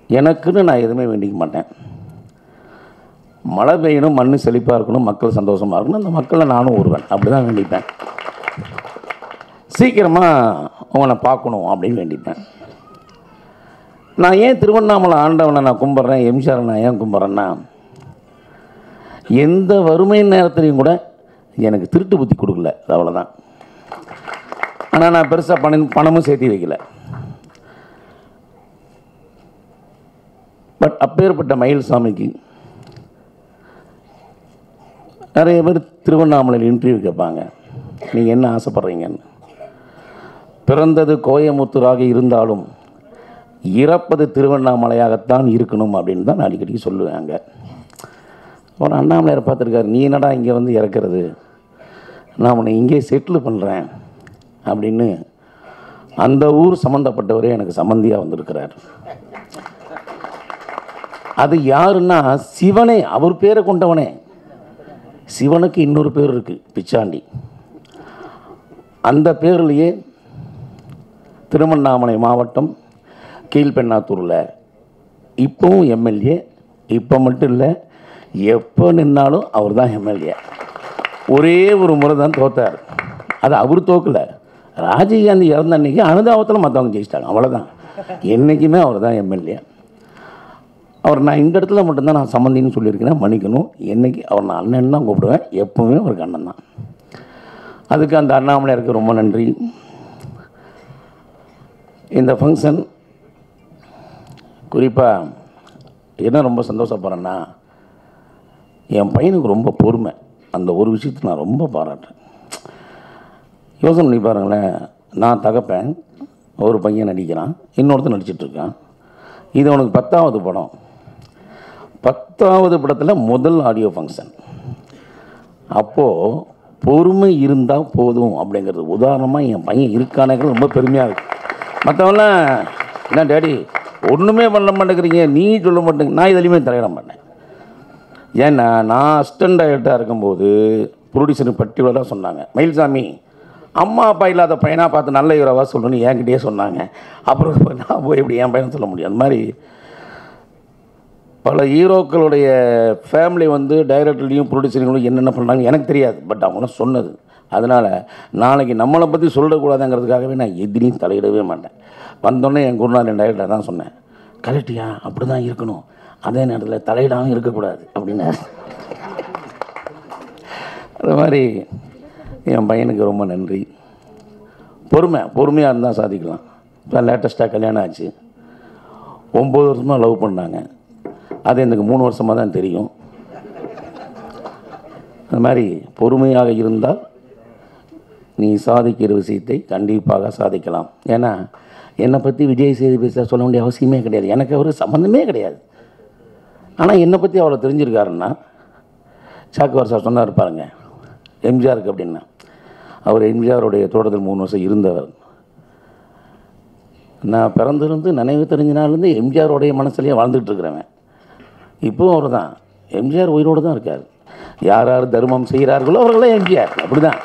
எனக்குன்னு நான் எதுவுமே வேண்டிக்க மாட்டேன் மழை பெய்யணும் மண் செழிப்பாக இருக்கணும் மக்கள் சந்தோஷமாக இருக்கணும் அந்த மக்களை நானும் ஒருவன் அப்படி தான் வேண்டிப்பேன் சீக்கிரமாக உங்களை பார்க்கணும் அப்படின்னு வேண்டிப்பேன் நான் ஏன் திருவண்ணாமலை ஆண்டவனை நான் கும்பிட்றேன் எம்ஜிஆரை நான் ஏன் கும்பிட்றேன்னா எந்த வறுமை நேரத்துலையும் கூட எனக்கு திருட்டு புத்தி கொடுக்கல அது அவ்வளோதான் ஆனால் நான் பெருசாக பணம் பணமும் சேர்த்து வைக்கல பட் அப்பேற்பட்ட மயில் சாமிக்கு நிறைய பேர் திருவண்ணாமலையில் இன்டர்வியூ கேட்பாங்க நீங்கள் என்ன ஆசைப்படுறீங்கன்னு பிறந்தது கோயமுத்தூராக இருந்தாலும் இறப்பது திருவண்ணாமலையாகத்தான் இருக்கணும் அப்படின்னு தான் நான் அடிக்கடி சொல்லுவேன் அங்கே ஒரு அண்ணாமலையாரை பார்த்துருக்காரு நீ என்னடா இங்கே வந்து இறக்குறது நான் உன்னை இங்கே செட்டில் பண்ணுறேன் அப்படின்னு அந்த ஊர் சம்மந்தப்பட்டவரே எனக்கு சம்மந்தியாக வந்திருக்கிறார் அது யாருன்னா சிவனே அவர் பேரை கொண்டவனே சிவனுக்கு இன்னொரு பேர் இருக்குது பிச்சாண்டி அந்த பேர்லேயே திருவண்ணாமலை மாவட்டம் கீழ்பெண்ணாத்தூரில் இப்போவும் எம்எல்ஏ இப்போ மட்டும் இல்லை எப்போ நின்னாலும் அவர் தான் எம்எல்ஏ ஒரே ஒரு முறை தான் தோத்தார் அது அவர் தோக்கல ராஜீவ்காந்தி இறந்த அன்னைக்கு அனுதாபத்தில் மற்றவங்க ஜெயிச்சிட்டாங்க அவ்வளோதான் என்றைக்குமே அவர் தான் எம்எல்ஏ அவர் நான் இந்த இடத்துல மட்டும்தான் நான் சம்மந்தின்னு சொல்லியிருக்கிறேன் மன்னிக்கணும் என்னைக்கு அவர் நான் அண்ணன் தான் கூப்பிடுவேன் எப்பவுமே அவருக்கு அண்ணன் தான் அதுக்கு அந்த அண்ணாமலையாருக்கு ரொம்ப நன்றி இந்த ஃபங்க்ஷன் குறிப்பாக என்ன ரொம்ப சந்தோஷப்படுறேன்னா என் பையனுக்கு ரொம்ப பொறுமை அந்த ஒரு விஷயத்தை நான் ரொம்ப பாராட்டுறேன் யோசனை பண்ணி பாருங்களேன் நான் தகப்பேன் ஒரு பையன் நடிக்கிறான் இன்னொருத்தன் நடிச்சிட்ருக்கான் இது அவனுக்கு பத்தாவது படம் பத்தாவது படத்தில் முதல் ஆடியோ ஃபங்க்ஷன் அப்போது பொறுமை இருந்தால் போதும் அப்படிங்கிறது உதாரணமாக என் பையன் இருக்கானேங்கிறது ரொம்ப பெருமையாக இருக்குது மற்றவங்களாம் என்ன டேடி ஒன்றுமே பண்ண மாட்டேங்கிறீங்க நீ சொல்ல மாட்டேங்க நான் இதுலையுமே தலையிட மாட்டேன் ஏன்னா நான் அசிஸ்டன்ட் டைரக்டராக இருக்கும்போது ப்ரொடியூசர் பர்டிகுலராக சொன்னாங்க மயில்சாமி அம்மா அப்பா இல்லாத பையனாக பார்த்து நல்ல ஹீரோவா சொல்லணும்னு என்கிட்டயே சொன்னாங்க அப்புறம் இப்ப நான் போய் எப்படி என் பையன் சொல்ல முடியும் அந்த மாதிரி பல ஹீரோக்களுடைய ஃபேமிலி வந்து டைரக்டர்லையும் ப்ரொடியூசர்களையும் என்னென்ன பண்ணுறாங்க எனக்கு தெரியாது பட் அவங்க சொன்னது அதனால் நாளைக்கு நம்மளை பற்றி சொல்லக்கூடாதுங்கிறதுக்காகவே நான் எதிரையும் தலையிடவே மாட்டேன் வந்தோடனே என் குருநாதன் டைரக்டர் தான் சொன்னேன் கரெக்டியா அப்படி தான் இருக்கணும் அதே நேரத்தில் தலையிடாமல் இருக்கக்கூடாது அப்படின்னு அது மாதிரி என் பையனுக்கு ரொம்ப நன்றி பொறுமை பொறுமையாக இருந்தால் சாதிக்கலாம் இப்போ லேட்டஸ்ட்டாக கல்யாணம் ஆச்சு ஒம்பது வருஷமாக லவ் பண்ணாங்க அது எனக்கு மூணு வருஷமாக தான் தெரியும் அது மாதிரி பொறுமையாக இருந்தால் நீ சாதிக்கிற விஷயத்தை கண்டிப்பாக சாதிக்கலாம் ஏன்னா என்னை பற்றி விஜய் சேது பேச சொல்ல வேண்டிய அவசியமே கிடையாது எனக்கு அவர் சம்மந்தமே கிடையாது ஆனால் என்னை பற்றி அவ்வளோ தெரிஞ்சிருக்காருன்னா சாக்குவார் சார் சொன்னார் பாருங்க எம்ஜிஆருக்கு அப்படின்னா அவர் எம்ஜிஆருடைய தோட்டத்தில் மூணு வருஷம் இருந்தவர் நான் பிறந்திருந்து நினைவு தெரிஞ்ச நாள்லேருந்து எம்ஜிஆருடைய மனசுலேயே வாழ்ந்துட்டு இருக்கிறவன் இப்போவும் அவர் தான் எம்ஜிஆர் உயிரோடு தான் இருக்கார் யார் யார் தர்மம் செய்கிறார்களோ அவர்களே எம்ஜிஆர் அப்படி தான்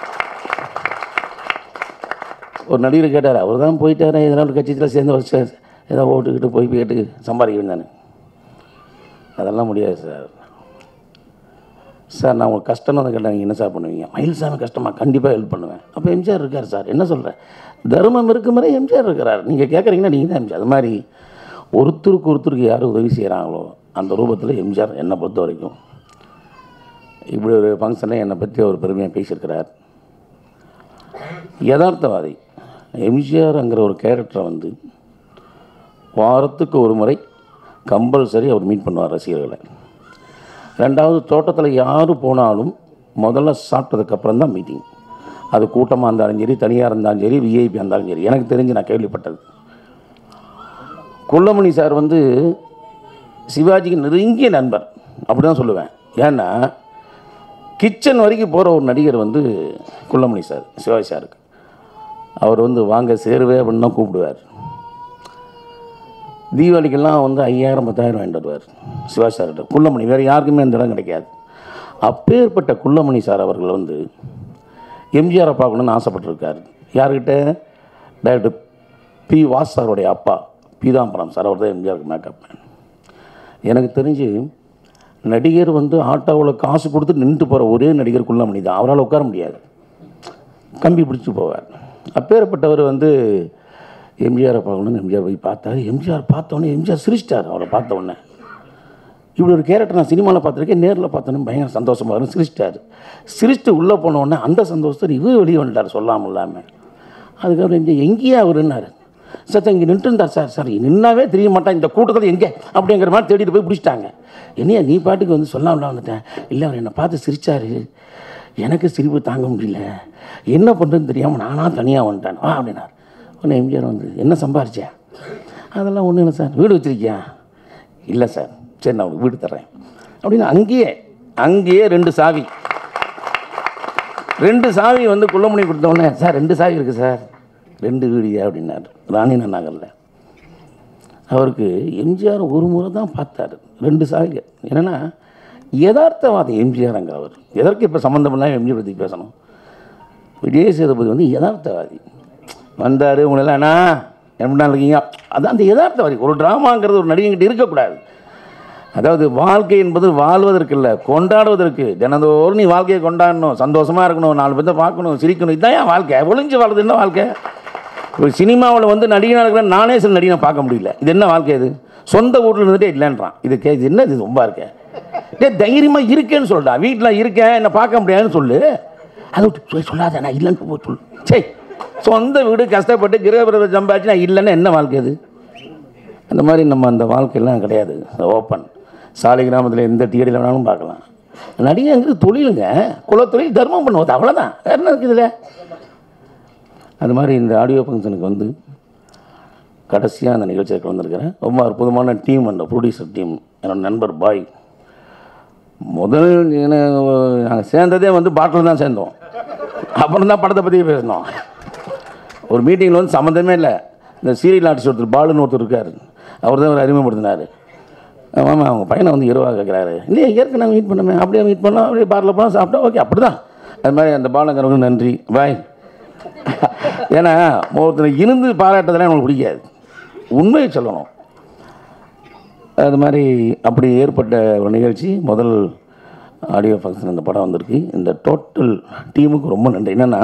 ஒரு நடிகர் கேட்டார் அவர் தான் போயிட்டார் இதனால் கட்சியில் சேர்ந்து வச்சு ஏதோ ஓட்டுக்கிட்டு போய் கேட்டு சம்பாதிக்க வேண்டானு அதெல்லாம் முடியாது சார் சார் நான் உங்களுக்கு கஷ்டம்னு வந்து கேட்டால் நீங்கள் என்ன சார் பண்ணுவீங்க மயில்சாமி கஷ்டமாக கண்டிப்பாக ஹெல்ப் பண்ணுவேன் அப்போ எம்ஜிஆர் இருக்கார் சார் என்ன சொல்கிறேன் தர்மம் இருக்கும் வரை எம்ஜிஆர் இருக்கிறார் நீங்கள் கேட்குறீங்கன்னா நீங்கள் தான் எம்ஜிஆர் அது மாதிரி ஒருத்தருக்கு ஒருத்தருக்கு யார் உதவி செய்கிறாங்களோ அந்த ரூபத்தில் எம்ஜிஆர் என்னை பொறுத்த வரைக்கும் இப்படி ஒரு ஃபங்க்ஷனில் என்னை பற்றி அவர் பெருமையாக பேசியிருக்கிறார் யதார்த்தவாதி எம்ஜிஆர்ங்கிற ஒரு கேரக்டரை வந்து வாரத்துக்கு ஒரு முறை கம்பல்சரி அவர் மீட் பண்ணுவார் ரசிகர்களை ரெண்டாவது தோட்டத்தில் யார் போனாலும் முதல்ல சாப்பிட்டதுக்கப்புறம் தான் மீட்டிங் அது கூட்டமாக இருந்தாலும் சரி தனியாக இருந்தாலும் சரி விஐபி இருந்தாலும் சரி எனக்கு தெரிஞ்சு நான் கேள்விப்பட்டது குள்ளமணி சார் வந்து சிவாஜிக்கு நெருங்கிய நண்பர் அப்படி தான் சொல்லுவேன் ஏன்னா கிச்சன் வரைக்கும் போகிற ஒரு நடிகர் வந்து குள்ளமணி சார் சிவாஜி சாருக்கு அவர் வந்து வாங்க சேருவே அப்படின்னு தான் கூப்பிடுவார் தீபாவளிக்கெல்லாம் வந்து ஐயாயிரம் பத்தாயிரம் வாங்கிட்டு வருவார் சிவாஜி சார்கிட்ட குள்ளமணி வேறு யாருக்குமே அந்த இடம் கிடைக்காது அப்பேற்பட்ட குள்ளமணி சார் அவர்கள் வந்து எம்ஜிஆரை பார்க்கணுன்னு ஆசைப்பட்டிருக்காரு யார்கிட்ட டைரக்டர் பி வாஸ் சாருடைய அப்பா பீதாம்பரம் சார் அவர் தான் எம்ஜிஆருக்கு மேக்கப் மேன் எனக்கு தெரிஞ்சு நடிகர் வந்து ஆட்டோவில் காசு கொடுத்து நின்று போகிற ஒரே நடிகர் குள்ளமணி தான் அவரால் உட்கார முடியாது கம்பி பிடிச்சி போவார் அப்பேற்பட்டவர் வந்து எம்ஜிஆரை பார்க்கணும்னு எம்ஜிஆர் போய் பார்த்தாரு எம்ஜிஆர் பார்த்தோன்னே எம்ஜிஆர் சிரிச்சிட்டார் அவரை பார்த்த உடனே இப்படி ஒரு கேரக்டர் நான் சினிமாவில் பார்த்துருக்கேன் நேரில் பார்த்தோன்னே பயங்கர சந்தோஷமாக இருக்கும் சிரிச்சிட்டார் சிரிச்சுட்டு உள்ளே போன உடனே அந்த சந்தோஷத்தை இவர் வெளியே வந்துட்டார் சொல்லாமல் இல்லாமல் அதுக்கப்புறம் எங்கே எங்கேயே அவருன்னாரு சார் சார் இங்கே நின்று இருந்தார் சார் சார் நின்னாவே தெரிய மாட்டான் இந்த கூட்டத்தில் எங்கே அப்படிங்கிற மாதிரி தேடிட்டு போய் பிடிச்சிட்டாங்க என்னையா நீ பாட்டுக்கு வந்து சொல்லாமல வந்துட்டேன் இல்லை அவர் என்னை பார்த்து சிரிச்சாரு எனக்கு சிரிப்பு தாங்க முடியல என்ன பண்ணுறதுன்னு தெரியாமல் நானாக தனியாக வந்துட்டேன் வா அப்படின்னார் உடனே எம்ஜிஆர் வந்து என்ன சம்பாரிச்சேன் அதெல்லாம் ஒன்றும் இல்லை சார் வீடு வச்சிருக்கியா இல்லை சார் சரி நான் உனக்கு வீடு தர்றேன் அப்படின்னு அங்கேயே அங்கேயே ரெண்டு சாவி ரெண்டு சாவி வந்து குள்ளமணி கொடுத்தோடனே சார் ரெண்டு சாவி இருக்குது சார் ரெண்டு வீடியா அப்படின்னாரு ராணி நகரில் அவருக்கு எம்ஜிஆர் ஒரு முறை தான் பார்த்தாரு ரெண்டு சாவி என்னென்னா யதார்த்தவாதி எம்ஜிஆருங்கிறவர் எதற்கு இப்போ சம்மந்தமில்லாமல் எம்ஜிஆர் பற்றி பேசணும் விஜய் சேதுபதி வந்து யதார்த்தவாதி வந்தார் உங்களெல்லாம் அண்ணா என்ன இருக்கீங்க அதான் அந்த யதார்த்தவாதி ஒரு ட்ராமாங்கிறது ஒரு நடிகங்கிட்ட இருக்கக்கூடாது அதாவது வாழ்க்கை என்பது வாழ்வதற்கு இல்லை கொண்டாடுவதற்கு தினந்தோறும் நீ வாழ்க்கையை கொண்டாடணும் சந்தோஷமாக இருக்கணும் நாலு பேர்த்த பார்க்கணும் சிரிக்கணும் இதுதான் என் வாழ்க்கை ஒளிஞ்சு வாழ்றது என்ன வாழ்க்கை ஒரு சினிமாவில் வந்து நடிகனாக இருக்கிற நானே சில நடிகனை பார்க்க முடியல இது என்ன வாழ்க்கை இது சொந்த ஊரில் இருந்துட்டே இல்லைன்றான் இது கே இது என்ன இது ரொம்ப இருக்கே டே தைரியமாக இருக்கேன்னு சொல்லிட்டா வீட்டில் இருக்கேன் என்னை பார்க்க முடியாதுன்னு சொல்லு அதை விட்டு சொல் சொல்லாத நான் இல்லைன்னு போ சொல்லு சரி சொந்த வீடு கஷ்டப்பட்டு கிரகபிரதம் சம்பாதிச்சு நான் இல்லைன்னா என்ன வாழ்க்கை இது அந்த மாதிரி நம்ம அந்த வாழ்க்கையெல்லாம் கிடையாது ஓப்பன் சாலை கிராமத்தில் எந்த டிகடியில் வேணாலும் பார்க்கலாம் நடிகைங்கிறது தொழிலுங்க குலத்தொழில் தர்மம் பண்ணுவது அவ்வளோதான் வேறு என்ன இருக்குது இதில் அது மாதிரி இந்த ஆடியோ ஃபங்க்ஷனுக்கு வந்து கடைசியாக அந்த நிகழ்ச்சியை கலந்துருக்கிறேன் ரொம்ப அற்புதமான டீம் அந்த ப்ரொடியூசர் டீம் என்னோட நண்பர் பாய் முதல் நாங்கள் சேர்ந்ததே வந்து பாட்டில் தான் சேர்ந்தோம் அப்புறம் தான் படத்தை பற்றி பேசினோம் ஒரு மீட்டிங்கில் வந்து சம்மந்தமே இல்லை இந்த சீரியல் ஆர்டிஸ்ட் ஒருத்தர் பாலுன்னு ஒருத்தர் இருக்கார் அவர் தான் அவர் அறிமுகப்படுத்தினார் ஆமாம் அவங்க பையனை வந்து இரவாக கேட்குறாரு இல்லையா ஏற்கனவே மீட் பண்ணமே அப்படியே மீட் பண்ணோம் அப்படியே பாரில் போனோம் சாப்பிட்டோம் ஓகே அப்படி தான் அது மாதிரி அந்த பாலங்கிறவங்க நன்றி பாய் ஏன்னா ஒருத்தர் இருந்து பாராட்டதெல்லாம் எனக்கு பிடிக்காது உண்மையை சொல்லணும் அது மாதிரி அப்படி ஏற்பட்ட ஒரு நிகழ்ச்சி முதல் ஆடியோ ஃபங்க்ஷன் இந்த படம் வந்திருக்கு இந்த டோட்டல் டீமுக்கு ரொம்ப நன்றி என்னென்னா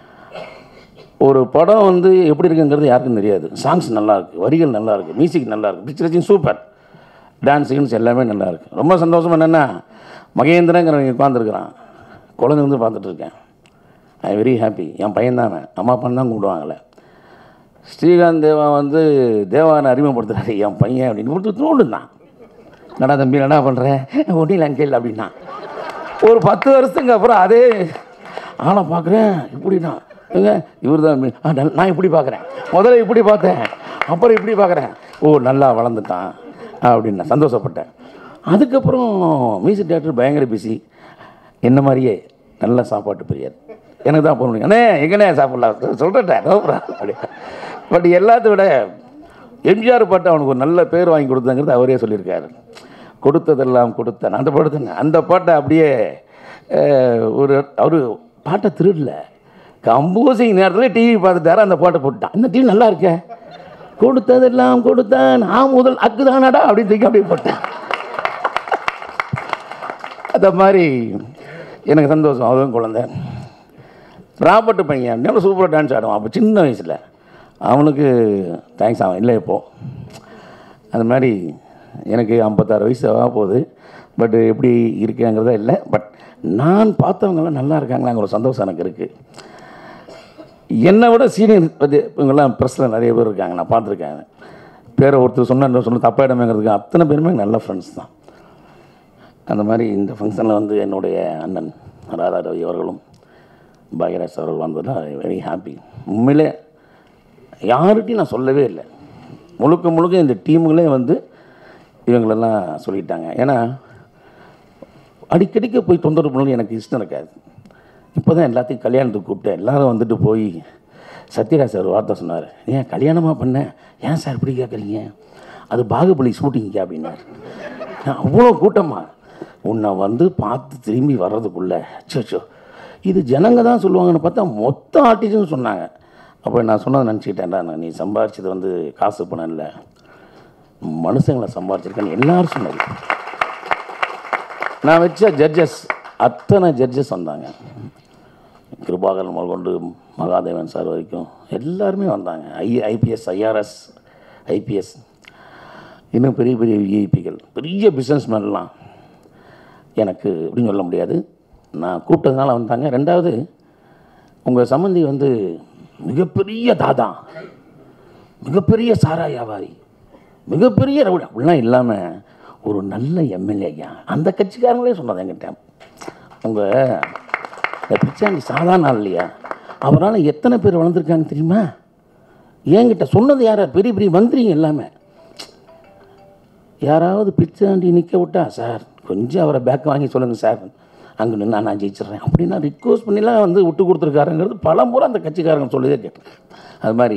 ஒரு படம் வந்து எப்படி இருக்குங்கிறது யாருக்கும் தெரியாது சாங்ஸ் நல்லா இருக்குது வரிகள் நல்லா இருக்குது மியூசிக் நல்லா இருக்குது பிக்சரேஜிங் சூப்பர் டான்ஸ் சீன்ஸ் எல்லாமே நல்லா இருக்குது ரொம்ப சந்தோஷம் என்னென்னா மகேந்திரங்கிற உட்காந்துருக்குறான் குழந்தை வந்து பார்த்துட்டு இருக்கேன் ஐ வெரி ஹாப்பி என் பையன் தான் அவன் அம்மா அப்பா தான் கூப்பிடுவாங்களே ஸ்ரீகாந்த் தேவா வந்து தேவானை அறிமுகப்படுத்துறாரு என் பையன் அப்படின்னு கொடுத்து தூண்டுந்தான் நடா தம்பி என்ன பண்ணுறேன் ஒன்றில் அங்கிள் அப்படின்னா ஒரு பத்து வருஷத்துக்கு அப்புறம் அதே ஆளை பார்க்குறேன் இப்படின்னா ஏங்க இவர் தான் நான் இப்படி பார்க்குறேன் முதல்ல இப்படி பார்த்தேன் அப்புறம் இப்படி பார்க்குறேன் ஓ நல்லா வளர்ந்துட்டான் அப்படின்னு நான் சந்தோஷப்பட்டேன் அதுக்கப்புறம் மியூசிக் டேரக்டர் பயங்கர பிஸி என்ன மாதிரியே நல்ல சாப்பாட்டு பிரியர் எனக்கு தான் போக முடியும் அண்ணே எங்கண்ணே சாப்பிட்லாம் சொல்கிறேன் அப்படி பட் எல்லாத்த விட எம்ஜிஆர் பாட்டு அவனுக்கு ஒரு நல்ல பேர் வாங்கி கொடுத்தாங்கிறது அவரே சொல்லியிருக்காரு கொடுத்ததெல்லாம் கொடுத்தேன் அந்த பாட்டு அந்த பாட்டை அப்படியே அஹ், ஒரு அவர் பாட்டை திருடல கம்போசிங் நேரத்தில் டிவி பார்த்துட்டாரு அந்த பாட்டை போட்டான் அந்த டிவி நல்லா இருக்கே கொடுத்ததெல்லாம் கொடுத்தேன் நான் முதல் அக்குதானடா அப்படின்னு தூக்கி அப்படியே போட்டேன் அந்த மாதிரி எனக்கு சந்தோஷம் அதுவும் குழந்தை ராபர்ட் பையன் நல்லா சூப்பராக டான்ஸ் ஆடுவான் அப்போ சின்ன வயசில் அவனுக்கு தேங்க்ஸ் அவன் இல்லை இப்போது அது மாதிரி எனக்கு ஐம்பத்தாறு வயசு ஆக போகுது பட் எப்படி இருக்கேங்கிறதா இல்லை பட் நான் பார்த்தவங்கெல்லாம் நல்லா இருக்காங்களாங்கிற ஒரு சந்தோஷம் எனக்கு இருக்குது என்னை விட சீனியர் பற்றி இவங்கெல்லாம் ப்ரெஸ்ஸில் நிறைய பேர் இருக்காங்க நான் பார்த்துருக்கேன் பேரை ஒருத்தர் சொன்ன இன்னொரு சொன்ன தப்பாயிடமேங்கிறதுக்கு அத்தனை பேருமே நல்ல ஃப்ரெண்ட்ஸ் தான் அந்த மாதிரி இந்த ஃபங்க்ஷனில் வந்து என்னுடைய அண்ணன் ராதா ரவி அவர்களும் பாக்யராஜ் அவர்கள் வந்ததில் வெரி ஹாப்பி உண்மையிலே யார்கிட்டையும் நான் சொல்லவே இல்லை முழுக்க முழுக்க இந்த டீமுகளே வந்து இவங்களெல்லாம் சொல்லிட்டாங்க ஏன்னா அடிக்கடிக்க போய் தொந்தரவு பண்ணணும் எனக்கு இஷ்டம் இருக்காது இப்போ தான் எல்லாத்தையும் கல்யாணத்துக்கு கூப்பிட்டேன் எல்லாரும் வந்துட்டு போய் சத்யராஜ் சார் ஒரு வார்த்தை சொன்னார் ஏன் கல்யாணமாக பண்ணேன் ஏன் சார் இப்படி கேட்குறீங்க அது பாகுபலி ஷூட்டிங்க அப்படின்னாரு நான் அவ்வளோ கூட்டமா உன்னை வந்து பார்த்து திரும்பி வர்றதுக்குள்ள சோ இது ஜனங்க தான் சொல்லுவாங்கன்னு பார்த்தா மொத்த ஆர்டிஸ்ட்னு சொன்னாங்க அப்போ நான் சொன்னதை நினச்சிக்கிட்டேன்டா நான் நீ சம்பாரிச்சது வந்து காசு பணம் இல்லை மனுஷங்களை சம்பாரிச்சிருக்கேன்னு எல்லாரும் சொன்னாங்க நான் வச்ச ஜட்ஜஸ் அத்தனை ஜட்ஜஸ் வந்தாங்க கிருபாகரன் முதல் கொண்டு மகாதேவன் சார் வரைக்கும் எல்லாருமே வந்தாங்க ஐ ஐபிஎஸ் ஐஆர்எஸ் ஐபிஎஸ் இன்னும் பெரிய பெரிய விஐபிகள் பெரிய பிஸ்னஸ்மேன்லாம் எனக்கு அப்படின்னு சொல்ல முடியாது நான் கூப்பிட்டதுனால வந்தாங்க ரெண்டாவது உங்கள் சம்மந்தி வந்து மிகப்பெரிய தாதா மிகப்பெரிய சாரா வியாபாரி மிகப்பெரிய ரவுடி அப்படிலாம் இல்லாமல் ஒரு நல்ல எம்எல்ஏ ஐயா அந்த கட்சிக்காரங்களே சொன்னது என்கிட்ட உங்கள் இந்த பிச்சாண்டி சாதாரண ஆள் இல்லையா அவரால் எத்தனை பேர் வளர்ந்துருக்காங்க தெரியுமா என்கிட்ட சொன்னது யாரா பெரிய பெரிய மந்திரிங்க எல்லாமே யாராவது பிச்சாண்டி நிற்க விட்டா சார் கொஞ்சம் அவரை பேக் வாங்கி சொல்லுங்கள் சார் அங்கே நின்னா நான் ஜெயிச்சிடுறேன் அப்படின்னா ரிக்வஸ்ட் பண்ணிலாம் வந்து விட்டு கொடுத்துருக்காருங்கிறது பல முறை அந்த கட்சிக்காரங்க சொல்லியே கேட்டேன் அது மாதிரி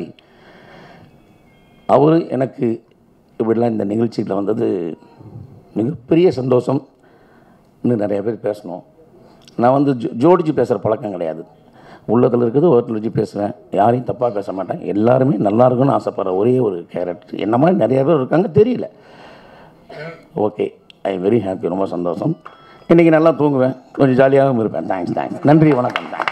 அவர் எனக்கு இப்படிலாம் இந்த நிகழ்ச்சியில் வந்தது மிகப்பெரிய சந்தோஷம் இன்னும் நிறைய பேர் பேசணும் நான் வந்து ஜோ ஜோடிச்சு பேசுகிற பழக்கம் கிடையாது உள்ளத்தில் இருக்கிறது ஒருத்தர் வச்சு பேசுவேன் யாரையும் தப்பாக பேச மாட்டேன் எல்லாருமே நல்லா இருக்குன்னு ஆசைப்படுற ஒரே ஒரு கேரக்டர் என்ன மாதிரி நிறைய பேர் இருக்காங்க தெரியல ஓகே ஐ வெரி ஹாப்பி ரொம்ப சந்தோஷம் இன்றைக்கி நல்லா தூங்குவேன் கொஞ்சம் ஜாலியாகவும் இருப்பேன் தேங்க்ஸ் தேங்க்ஸ் நன்றி வணக்கம் தேங்க்ஸ்